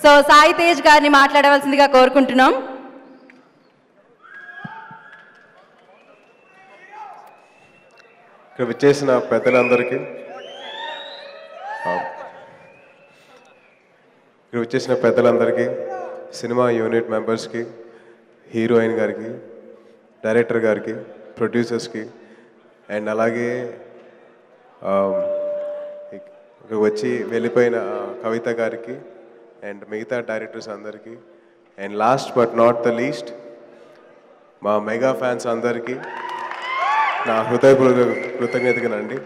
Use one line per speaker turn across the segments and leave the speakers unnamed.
so Sai Tej గారిని మాట్లాడవలసిందిగా కోరుకుంటున్నాం
ఇక్కడ విచ్చేసిన పెద్దలందరికీ ఆ, ఇక్కడ విచ్చేసిన పెద్దలందరికీ సినిమా యూనిట్ మెంబర్స్కి హీరోయిన్ గారికి డైరెక్టర్ గారికి ప్రొడ్యూసర్స్కి అండ్ అలాగే ఆ, ఇక్కడ వచ్చి వెళ్ళిపోయిన ఆ, కవిత గారికి అండ్ మిగతా డైరెక్టర్స్ అందరికీ and last but not the least మా మెగా ఫ్యాన్స్ అందరికీ నా హృదయపూర్వక కృతజ్ఞతగానండి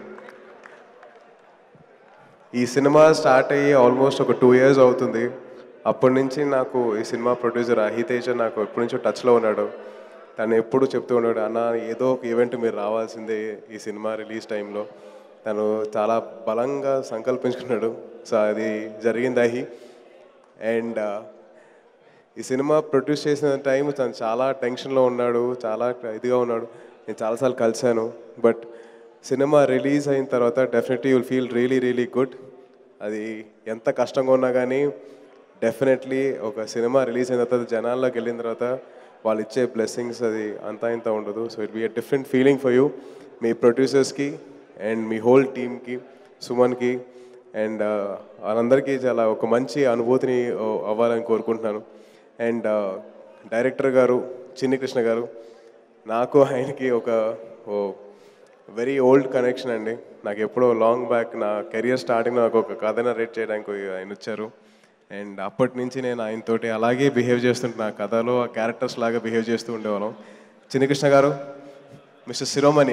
ఈ సినిమా స్టార్ట్ అయ్యి ఆల్మోస్ట్ ఒక టూ ఇయర్స్ అవుతుంది అప్పటి నుంచి నాకు ఈ సినిమా ప్రొడ్యూసర్ అహితేజ నాకు ఎప్పటి నుంచో టచ్లో ఉన్నాడు తను ఎప్పుడు చెప్తూ ఉన్నాడు అన్న ఏదో ఒక ఈవెంట్ మీరు రావాల్సిందే ఈ సినిమా రిలీజ్ టైంలో తను చాలా బలంగా సంకల్పించుకున్నాడు సో అది జరిగింది అహి అండ్ ఈ సినిమా ప్రొడ్యూస్ చేసిన టైం తను చాలా టెన్షన్లో ఉన్నాడు చాలా ఇదిగా ఉన్నాడు నేను చాలాసార్లు కలిశాను బట్ సినిమా రిలీజ్ అయిన తర్వాత definitely you'll feel really really good అది ఎంత కష్టంగా ఉన్నా కానీ డెఫినెట్లీ ఒక సినిమా రిలీజ్ అయిన తర్వాత జనాల్లోకి వెళ్ళిన తర్వాత వాళ్ళు ఇచ్చే బ్లెస్సింగ్స్ అది అంతా ఇంత ఉండదు so it be a different feeling for you మీ ప్రొడ్యూసర్స్కి అండ్ మీ హోల్ టీమ్కి సుమన్కి అండ్ వాళ్ళందరికీ చాలా ఒక మంచి అనుభూతిని ఓ, అవ్వాలని కోరుకుంటున్నాను అండ్ డైరెక్టర్ గారు చిన్ని కృష్ణ గారు నాకు ఆయనకి ఒక ఓ వెరీ ఓల్డ్ కనెక్షన్ అండి నాకు ఎప్పుడో లాంగ్ బ్యాక్ నా కెరియర్ స్టార్టింగ్ నాకు ఒక కథ నరేట్ చేయడానికి ఆయన వచ్చారు అండ్ అప్పటి నుంచి నేను ఆయనతోటి అలాగే బిహేవ్ చేస్తుంటున్నా కథలో ఆ క్యారెక్టర్స్ లాగా బిహేవ్ చేస్తూ ఉండేవాళ్ళం చిన్ని కృష్ణ గారు మిస్టర్ శిరోమణి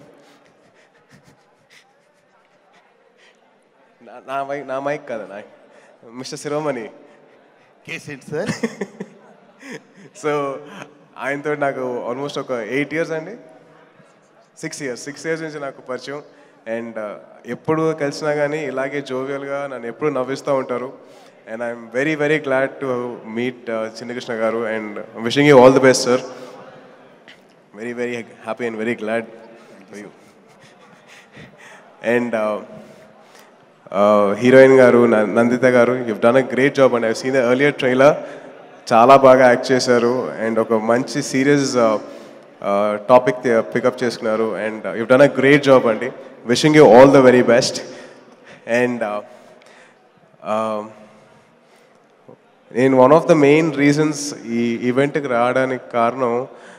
నా- నా మైక్ నా మైక్ కదా నా మిస్టర్ శిరోమణి
కేసేంటి సార్
సో ఆయనతో నాకు ఆల్మోస్ట్ ఒక ఎయిట్ ఇయర్స్ అండి సిక్స్ ఇయర్స్ సిక్స్ ఇయర్స్ నుంచి నాకు పరిచయం అండ్ ఎప్పుడు కలిసినా కానీ ఇలాగే జోవియల్గా నన్ను ఎప్పుడు నవ్విస్తూ ఉంటారు and I'm very very glad to meet Chinnakrishna గారు and wishing you all the best sir very very happy and very glad you and heroine గారు న- నందిత గారు you done a great job and I seen the earlier trailer చాలా బాగా act చేశారు and ఒక మంచి serious topic pick up చేసుకున్నారు and you done a great job అండి wishing you all the very best and నేను one of the main reasons ఈ ఈవెంట్కి రావడానికి కారణం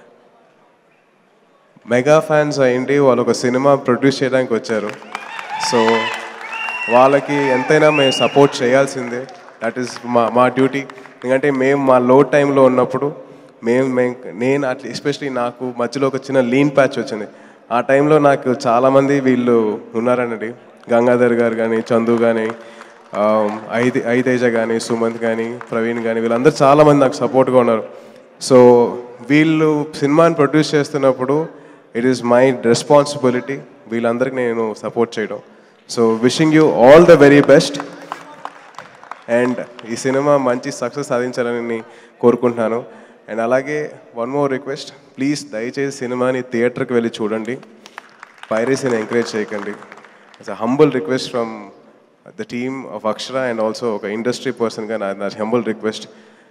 మెగా ఫ్యాన్స్ అయ్యింది వాళ్ళు ఒక సినిమా ప్రొడ్యూస్ చేయడానికి వచ్చారు సో వాళ్ళకి ఎంతైనా మేము సపోర్ట్ చేయాల్సిందే దట్ ఈస్ మా మా డ్యూటీ ఎందుకంటే మేము మా లో టైంలో ఉన్నప్పుడు మేము మేము నేను అట్లా ఎస్పెషలీ నాకు మధ్యలో ఒక చిన్న లీన్ ప్యాచ్ వచ్చింది ఆ టైంలో నాకు చాలామంది వీళ్ళు ఉన్నారనండి గంగాధర్ గారు కానీ చందు కానీ ఐది ఐతేజ కానీ సుమంత్ కానీ ప్రవీణ్ కానీ వీళ్ళందరూ చాలామంది నాకు సపోర్ట్గా ఉన్నారు సో వీళ్ళు సినిమాని ప్రొడ్యూస్ చేస్తున్నప్పుడు ఇట్ ఈస్ మై రెస్పాన్సిబిలిటీ వీళ్ళందరికీ నేను సపోర్ట్ చేయడం so wishing you all the very best and ఈ సినిమా మంచి సక్సెస్ సాధించాలని కోరుకుంటున్నాను అండ్ అలాగే వన్ మోర్ రిక్వెస్ట్ ప్లీజ్ దయచేసి సినిమాని థియేటర్కి వెళ్ళి చూడండి పైరసీని ఎంకరేజ్ చేయకండి it's a humble request from the team of Akshara and also ఒక ఇండస్ట్రీ పర్సన్గా నా నా హంబుల్ రిక్వెస్ట్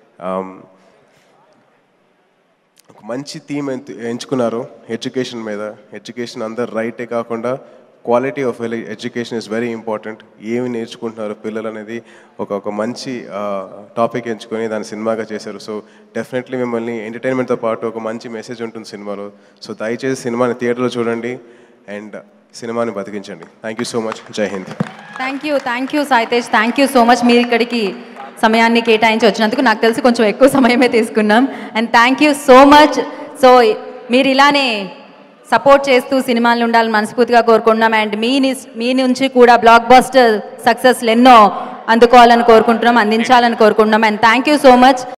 ఒక మంచి థీమ్ ఎంచుకున్నారు ఎడ్యుకేషన్ మీద ఎడ్యుకేషన్ అందరు రైటే కాకుండా quality of education is very important ఏమి నేర్చుకుంటున్నారు పిల్లలు అనేది ఒక ఒక మంచి టాపిక్ ఎంచుకొని దాన్ని సినిమాగా చేశారు సో డెఫినెట్లీ మిమ్మల్ని ఎంటర్టైన్మెంట్తో పాటు ఒక మంచి మెసేజ్ ఉంటుంది సినిమాలో సో దయచేసి సినిమాని థియేటర్లో చూడండి అండ్ సినిమాని బతికించండి థ్యాంక్ యూ సో మచ్ జై హింద్
thank you thank you Saitej thank you so much మీరు ఇక్కడికి సమయాన్ని కేటాయించి వచ్చినందుకు నాకు తెలిసి కొంచెం ఎక్కువ సమయమే తీసుకున్నాం and thank you so much so మీరు ఇలానే సపోర్ట్ చేస్తూ సినిమాలు ఉండాలని మనస్ఫూర్తిగా కోరుకుంటున్నాం అండ్ మీ నిస్- మీ నుంచి కూడా బ్లాక్ బస్టర్ సక్సెస్లు ఎన్నో అందుకోవాలని కోరుకుంటున్నాం అందించాలని కోరుకుంటున్నాం and thank you so much